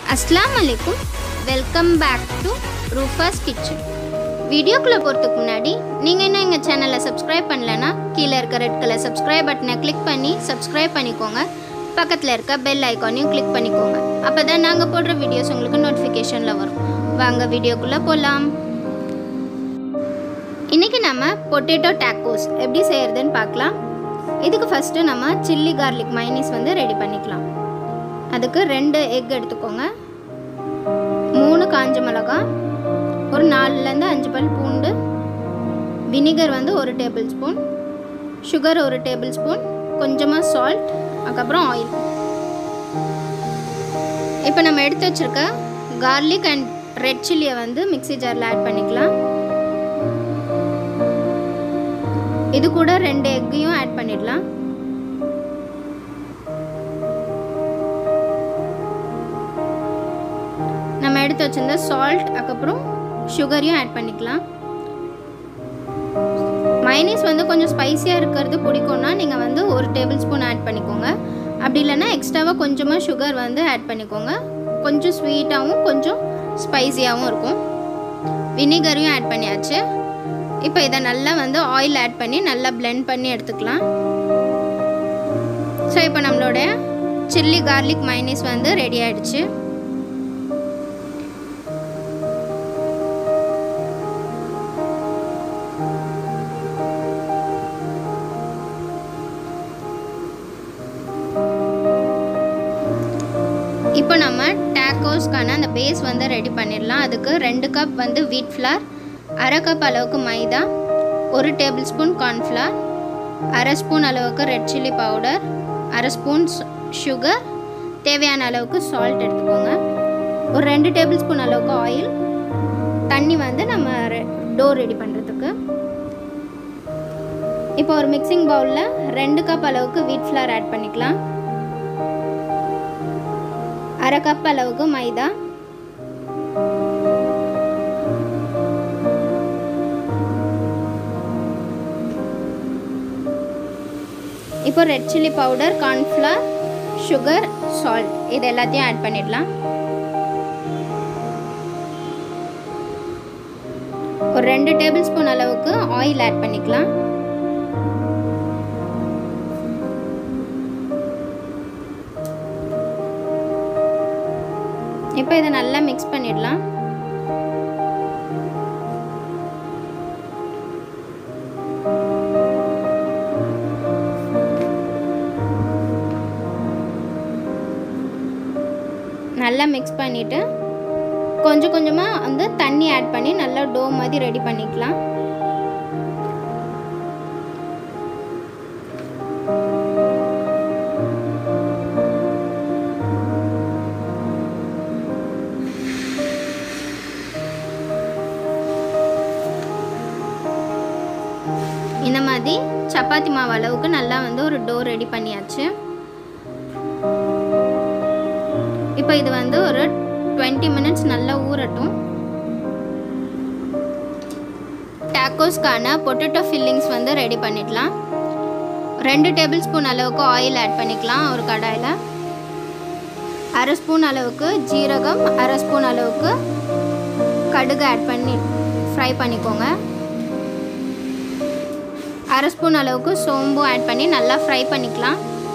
அஸ்லாம் அலைக்கும் welcome back to Rufa's kitchen வீடியோக்குள்ளே போகிறதுக்கு முன்னாடி நீங்கள் இன்னும் எங்கள் சேனலை சப்ஸ்கிரைப் பண்ணலன்னா கீழே இருக்க ரெட் கலர் சப்ஸ்கிரைப் பட்டனை கிளிக் பண்ணி சப்ஸ்கிரைப் பண்ணிக்கோங்க பக்கத்தில் இருக்க பெல் ஐக்கானையும் கிளிக் பண்ணிக்கோங்க அப்போ தான் நாங்கள் போடுற வீடியோஸ் உங்களுக்கு நோட்டிஃபிகேஷனில் வரும் வாங்க வீடியோக்குள்ளே போகலாம் இன்றைக்கி நம்ம பொட்டேட்டோ டேக்கோஸ் எப்படி செய்கிறதுன்னு பார்க்கலாம் இதுக்கு ஃபஸ்ட்டு நம்ம சில்லி கார்லிக் மைனீஸ் வந்து ரெடி பண்ணிக்கலாம் அதுக்கு ரெண்டு எக் எடுத்துக்கோங்க மூணு காஞ்ச மிளகாய் ஒரு நாலுலேருந்து அஞ்சு பல் பூண்டு வினிகர் வந்து ஒரு டேபிள் ஸ்பூன் சுகர் ஒரு டேபிள் ஸ்பூன் கொஞ்சமாக சால்ட் அதுக்கப்புறம் ஆயில் இப்போ நம்ம எடுத்து வச்சுருக்க கார்லிக் அண்ட் ரெட் சில்லியை வந்து மிக்ஸி ஜாரில் ஆட் பண்ணிக்கலாம் இது கூட ரெண்டு எக்கையும் ஆட் பண்ணிடலாம் நம்ம எடுத்து வச்சிருந்த சால்ட் அதுக்கப்புறம் சுகரையும் ஆட் பண்ணிக்கலாம் மைனீஸ் வந்து கொஞ்சம் ஸ்பைஸியாக இருக்கிறது பிடிக்கும்னா நீங்கள் வந்து ஒரு டேபிள் ஸ்பூன் ஆட் பண்ணிக்கோங்க அப்படி இல்லைன்னா எக்ஸ்ட்ராவாக கொஞ்சமாக சுகர் வந்து ஆட் பண்ணிக்கோங்க கொஞ்சம் ஸ்வீட்டாகவும் கொஞ்சம் ஸ்பைஸியாகவும் இருக்கும் வினிகரையும் ஆட் பண்ணியாச்சு இப்போ இதை நல்லா வந்து ஆயில் ஆட் பண்ணி நல்லா பிளெண்ட் பண்ணி எடுத்துக்கலாம் ஸோ இப்போ நம்மளோட சில்லி கார்லிக் மைனீஸ் வந்து ரெடி ஆயிடுச்சு இப்போ நம்ம டேக்கோஸ்க்கான அந்த பேஸ் வந்து ரெடி பண்ணிடலாம் அதுக்கு ரெண்டு கப் வந்து வீட் ஃப்ளார் அரை கப் அளவுக்கு மைதா ஒரு டேபிள் ஸ்பூன் கார்ன்ஃப்ளவர் அரை ஸ்பூன் அளவுக்கு ரெட் சில்லி பவுடர் அரை ஸ்பூன் சுகர் தேவையான அளவுக்கு சால்ட் எடுத்துக்கோங்க ஒரு ரெண்டு டேபிள் ஸ்பூன் அளவுக்கு ஆயில் தண்ணி வந்து நம்ம டோ ரெடி பண்ணுறதுக்கு இப்போ ஒரு மிக்சிங் பவுலில் ரெண்டு கப் அளவுக்கு வீட் ஃப்ளார் ஆட் பண்ணிக்கலாம் அரை கப் அளவுக்கு மைதா இப்போ red chilli powder cornflour sugar salt இது எல்லாத்தையும் ஆட் பண்ணிடலாம் ஒரு ரெண்டு டேபிள் ஸ்பூன் அளவுக்கு ஆயில் ஆட் பண்ணிக்கலாம் இப்போ இதை நல்லா மிக்ஸ் பண்ணிடலாம் நல்லா மிக்ஸ் பண்ணிவிட்டு கொஞ்சம் கொஞ்சமாக வந்து தண்ணி ஆட் பண்ணி நல்லா டோ மாதிரி ரெடி பண்ணிக்கலாம் இந்த மாதிரி சப்பாத்தி மாவு அளவுக்கு நல்லா வந்து ஒரு டோ ரெடி பண்ணியாச்சு இப்போ இது வந்து ஒரு டுவெண்ட்டி மினிட்ஸ் நல்லா ஊறட்டும் டேக்கோஸ்க்கான பொட்டேட்டோ ஃபில்லிங்ஸ் வந்து ரெடி பண்ணிடலாம் ரெண்டு டேபிள் ஸ்பூன் அளவுக்கு ஆயில் ஆட் பண்ணிக்கலாம் ஒரு கடாயில் அரை ஸ்பூன் அளவுக்கு ஜீரகம் அரை ஸ்பூன் அளவுக்கு கடுகு ஆட் பண்ணி ஃப்ரை பண்ணிக்கோங்க அரை ஸ்பூன் அளவுக்கு சோம்பு ஆட் பண்ணி நல்லா ஃப்ரை பண்ணிக்கலாம்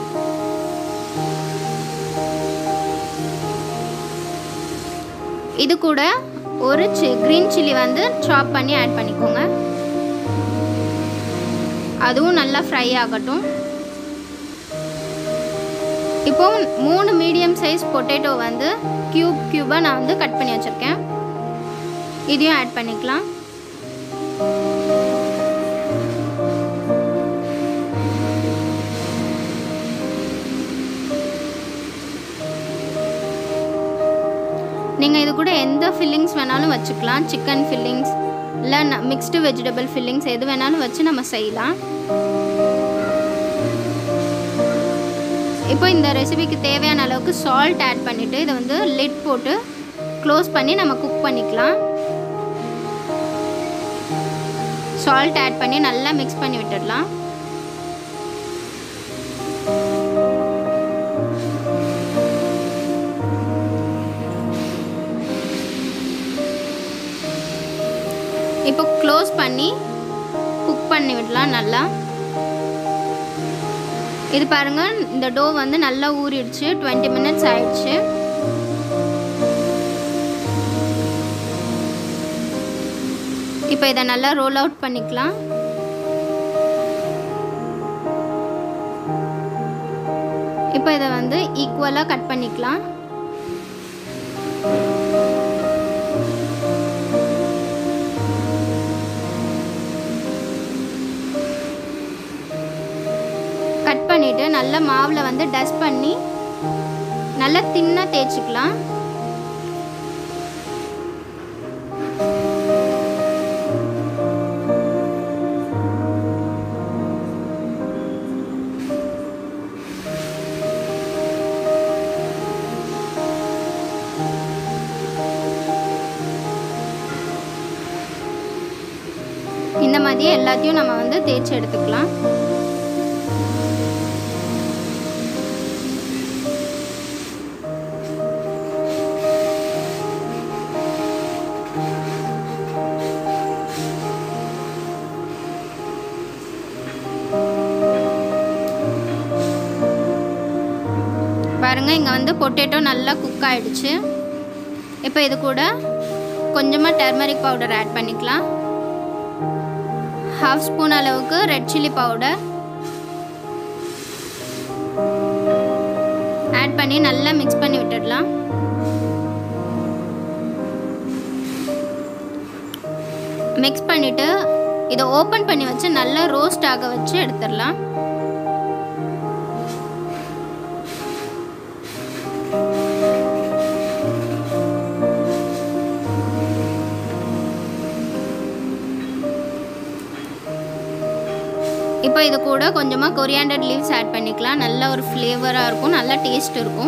இது கூட ஒரு சி க்ரீன் சில்லி வந்து சாப் பண்ணி ஆட் பண்ணிக்கோங்க அதுவும் நல்லா ஃப்ரை ஆகட்டும் இப்போ மூணு மீடியம் சைஸ் பொட்டேட்டோ வந்து க்யூப் க்யூபாக நான் வந்து கட் பண்ணி வச்சுருக்கேன் இதையும் ஆட் பண்ணிக்கலாம் நீங்கள் இது கூட எந்த ஃபில்லிங்ஸ் வேணாலும் வச்சுக்கலாம் சிக்கன் ஃபில்லிங்ஸ் இல்லை மிக்ஸ்டு வெஜிடபிள் ஃபில்லிங்ஸ் எது வேணாலும் வச்சு நம்ம செய்யலாம் இப்போ இந்த ரெசிபிக்கு தேவையான அளவுக்கு சால்ட் ஆட் பண்ணிவிட்டு இதை வந்து லிட் போட்டு க்ளோஸ் பண்ணி நம்ம குக் பண்ணிக்கலாம் சால்ட் ஆட் பண்ணி நல்லா மிக்ஸ் பண்ணி விட்டுடலாம் இப்போ க்ளோஸ் பண்ணி குக் பண்ணி விடலாம் நல்லா இது பாருங்க இந்த டோ வந்து நல்லா ஊறிடுச்சு டுவெண்ட்டி மினிட்ஸ் ஆயிடுச்சு இப்போ இதை நல்லா ரோல் அவுட் பண்ணிக்கலாம் இப்போ இதை வந்து ஈக்குவலாக கட் பண்ணிக்கலாம் கட் பண்ணிவிட்டு நல்லா மாவில் வந்து டஸ்ட் பண்ணி நல்லா தின்னாக தேய்ச்சிக்கலாம் இந்த மாதிரியே எல்லாத்தையும் நம்ம வந்து தேய்ச்சி எடுத்துக்கலாம் பாருங்க இங்கே வந்து பொட்டேட்டோ நல்லா குக் ஆயிடுச்சு இப்போ இது கூட கொஞ்சமாக டர்மரிக் பவுடர் ஆட் பண்ணிக்கலாம் ஹாஃப் ஸ்பூன் அளவுக்கு ரெட் சில்லி பவுடர் ஆட் பண்ணி நல்லா மிக்ஸ் பண்ணி விட்டுடலாம் மிக்ஸ் பண்ணிவிட்டு இதை ஓப்பன் பண்ணி வச்சு நல்லா ரோஸ்ட் ஆக வச்சு எடுத்துடலாம் இப்போ இது கூட கொஞ்சமாக கொரியாண்டர் லீவ்ஸ் ஆட் பண்ணிக்கலாம் நல்ல ஒரு ஃப்ளேவராக இருக்கும் நல்ல டேஸ்ட் இருக்கும்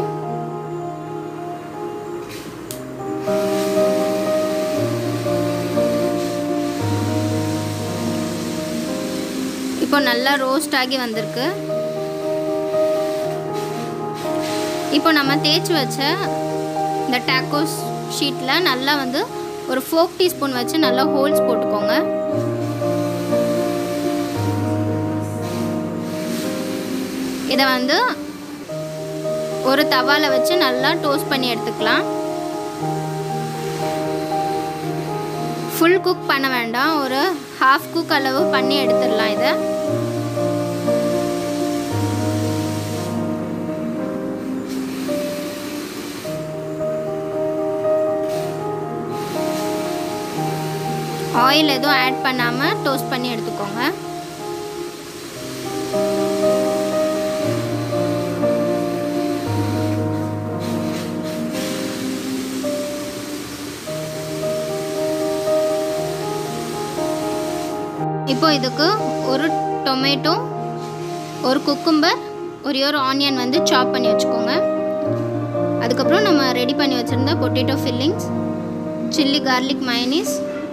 இப்போ நல்லா ரோஸ்ட் ஆகி வந்திருக்கு இப்போ நம்ம தேய்ச்சி வச்ச இந்த டேக்கோஸ் ஷீட்டில் நல்லா வந்து ஒரு ஃபோக் டீஸ்பூன் வச்சு நல்லா ஹோல்ஸ் போட்டுக்கோங்க இதை வந்து ஒரு தவாவில் வச்சு நல்லா டோஸ்ட் பண்ணி எடுத்துக்கலாம் ஃபுல் குக் பண்ண வேண்டாம் ஒரு ஹாஃப் குக் அளவு பண்ணி எடுத்துடலாம் இதை ஆயில் எதுவும் ஆட் பண்ணாமல் டோஸ்ட் பண்ணி எடுத்துக்கோங்க இப்போ இதுக்கு ஒரு டொமேட்டோ ஒரு குக்கும்பர் ஒரே ஒரு ஆனியன் வந்து சாப் பண்ணி வச்சுக்கோங்க அதுக்கப்புறம் நம்ம ரெடி பண்ணி வச்சுருந்த potato fillings chilli garlic mayonnaise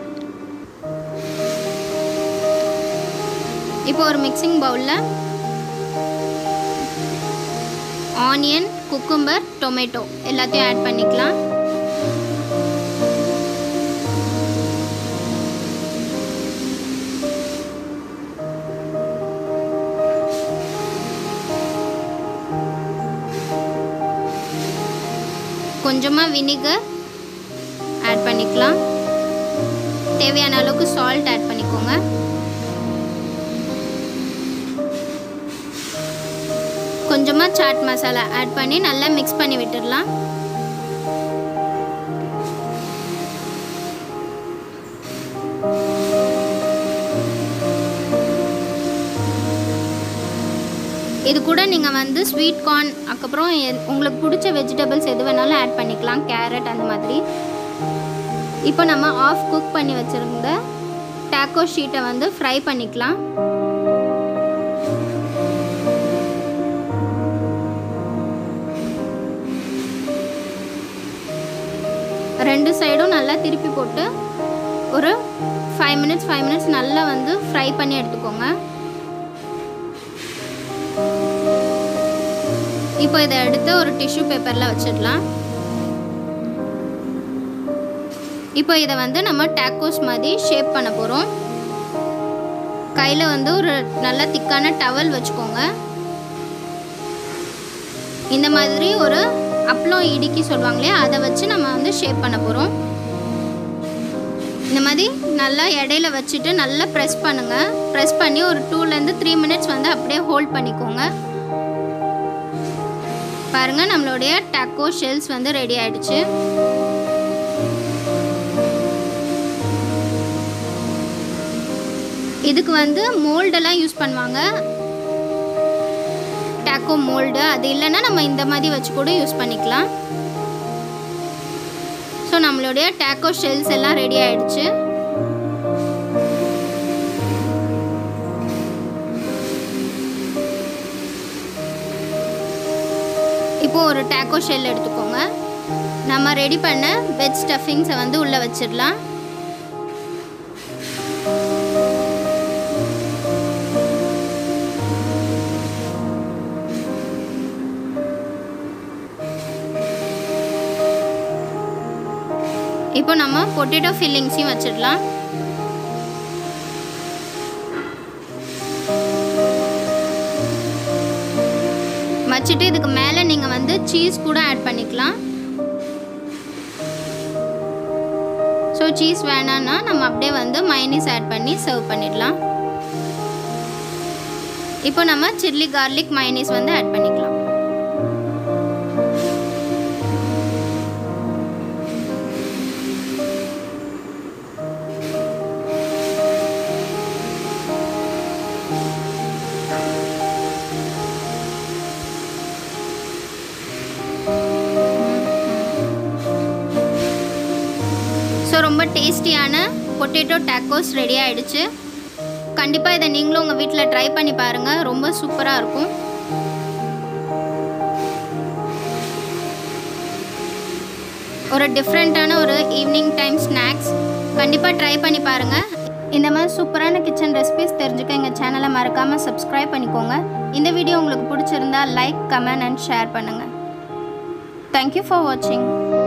இப்போ ஒரு மிக்சிங் பவுலில் ஆனியன் குக்கும்பர் டொமேட்டோ எல்லாத்தையும் ஆட் பண்ணிக்கலாம் கொஞ்சமாக வினிகர் ஆட் பண்ணிக்கலாம் தேவையான அளவுக்கு சால்ட் ஆட் பண்ணிக்கோங்க கொஞ்சமாக சாட் மசாலா ஆட் பண்ணி நல்லா மிக்ஸ் பண்ணி விட்டுடலாம் இது கூட நீங்கள் வந்து ஸ்வீட் கார்ன் அதுக்கப்புறம் எ- உங்களுக்கு பிடிச்ச வெஜிடபிள்ஸ் எது வேணாலும் ஆட் பண்ணிக்கலாம் கேரட் அந்த மாதிரி இப்போ நம்ம ஆஃப் குக் பண்ணி வச்சுருந்த டேக்கோ ஷீட்டை வந்து ஃப்ரை பண்ணிக்கலாம் ரெண்டு சைடும் நல்லா திருப்பி போட்டு ஒரு ஃபைவ் மினிட்ஸ் ஃபைவ் மினிட்ஸ் நல்லா வந்து ஃப்ரை பண்ணி எடுத்துக்கோங்க இப்போ இதை எடுத்து ஒரு டிஷ்யூ பேப்பரில் வச்சிடலாம் இப்போ இதை வந்து நம்ம டேக்கோஸ் மாதிரி ஷேப் பண்ண போகிறோம் கையில் வந்து ஒரு நல்ல திக்கான டவல் வச்சுக்கோங்க இந்த மாதிரி ஒரு அப்பளம் இடுக்கி சொல்லுவாங்களே அதை வச்சு நம்ம வந்து ஷேப் பண்ண போகிறோம் இந்த மாதிரி நல்லா இடையில வச்சுட்டு நல்லா ப்ரெஸ் பண்ணுங்கள் ப்ரெஸ் பண்ணி ஒரு டூலேருந்து த்ரீ மினிட்ஸ் வந்து அப்படியே ஹோல்ட் பண்ணிக்கோங்க பாருங்கள் நம்மளுடைய டேக்கோ ஷெல்ஸ் வந்து ரெடி ஆயிடுச்சு இதுக்கு வந்து மோல்டெல்லாம் யூஸ் பண்ணுவாங்க டேக்கோ மோல்டு அது இல்லைன்னா நம்ம இந்த மாதிரி வச்சு கூட யூஸ் பண்ணிக்கலாம் ஸோ நம்மளுடைய டேக்கோ ஷெல்ஸ் எல்லாம் ரெடி ஆயிடுச்சு இப்போ ஒரு டேக்கோ ஷெல் எடுத்துக்கோங்க நம்ம ரெடி பண்ண வெஜ் ஸ்டஃபிங்ஸை வந்து உள்ளே வச்சிடலாம் இப்போ நம்ம பொட்டேட்டோ ஃபில்லிங்ஸையும் வச்சிடலாம் வச்சுட்டு இதுக்கு மேலே நீங்கள் வந்து சீஸ் கூட ஆட் பண்ணிக்கலாம் ஸோ சீஸ் வேணான்னா நம்ம அப்படியே வந்து மைனீஸ் ஆட் பண்ணி சர்வ் பண்ணிடலாம் இப்போ நம்ம சில்லி கார்லிக் மைனீஸ் வந்து ஆட் பண்ணிக்கலாம் ஸோ ரொம்ப டேஸ்டியான பொட்டேட்டோ டேக்கோஸ் ரெடி ஆயிடுச்சு கண்டிப்பாக இதை நீங்களும் உங்கள் வீட்டில் ட்ரை பண்ணி பாருங்கள் ரொம்ப சூப்பராக இருக்கும் ஒரு டிஃப்ரெண்ட்டான ஒரு ஈவினிங் டைம் ஸ்நாக்ஸ் கண்டிப்பாக ட்ரை பண்ணி பாருங்கள் இந்த மாதிரி சூப்பரான கிச்சன் ரெசிபிஸ் தெரிஞ்சுக்க எங்கள் சேனலை மறக்காமல் சப்ஸ்கிரைப் பண்ணிக்கோங்க இந்த வீடியோ உங்களுக்கு பிடிச்சிருந்தா லைக் கமெண்ட் அண்ட் ஷேர் பண்ணுங்கள் தேங்க்யூ ஃபார் வாட்சிங்